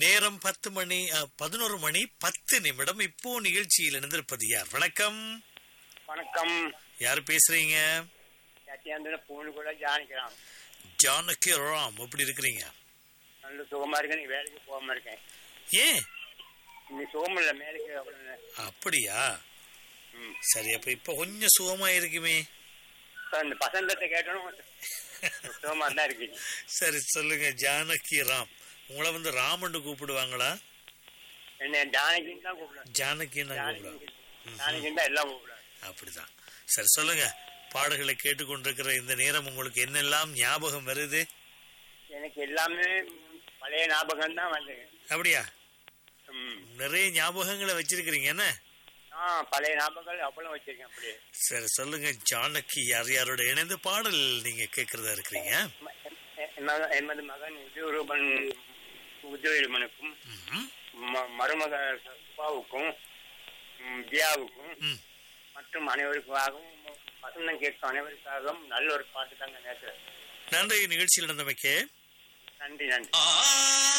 நேரம் பத்து மணி பதினோரு மணி பத்து நிமிடம் இப்போ நிகழ்ச்சியில் இணைந்திருப்பது யார் வணக்கம் வணக்கம் யார் பேசுறீங்க சத்தியாந்திர பூண்டு கூட ஜானிக்கிறான் ஜானகி ராம் எப்படி இருக்கிறீங்க நல்ல சுகமா இருக்கேன் நீ வேலைக்கு போகாம இருக்கேன் ஏன் நீ சுகம் இல்ல மேலுக்கு அப்படின்னு அப்படியா ம். சரி அப்ப இப்ப கொஞ்சம் சுகமா இருக்குமே இப்ப இந்த பசந்தத்தை கேட்டணும் சுகமா தான் இருக்கு சரி சொல்லுங்க ஜானகி ராம் உங்களை வந்து ராமன்னு கூப்பிடுவாங்களா என்ன ஜானகின்னு தான் கூப்பிடுறேன் ஜானகின்னு தான் ஜானகி கூப்பிடுவாங்க ஜானகின்னு தான் எல்லாம் கூப்பிடுறேன் அப்படிதான் சரி சொல்லுங்க பாடல்களை கேட்டுக்கொண்டிருக்கிற இந்த நேரம் உங்களுக்கு என்னெல்லாம் ஞாபகம் வருது எனக்கு எல்லாமே பழைய ஞாபகம் தான் வந்து அப்படியா ம். நிறைய ஞாபகங்களை வச்சிருக்கிறீங்க என்ன ஆ பழைய ஞாபகங்கள் அவ்வளவு வச்சிருக்கேன் அப்படியே சரி சொல்லுங்க ஜானகி யார் யாரோட இணைந்து பாடல் நீங்க கேட்கறதா இருக்கிறீங்க ம- எ- எமது- எமது மகன் உஜயரூபன் உஜயரூபனுக்கும் ம்ஹும். ம- மருமக சுபாவுக்கும் ம், தியாவுக்கும் ம். மற்றும் அனைவருக்காகவும் வசந்தம் கேட்கும் அனைவருக்காகவும் நல்ல ஒரு பாட்டு தாங்க நேற்று நன்றி நிகழ்ச்சியில் நடந்தமைக்கு நன்றி நன்றி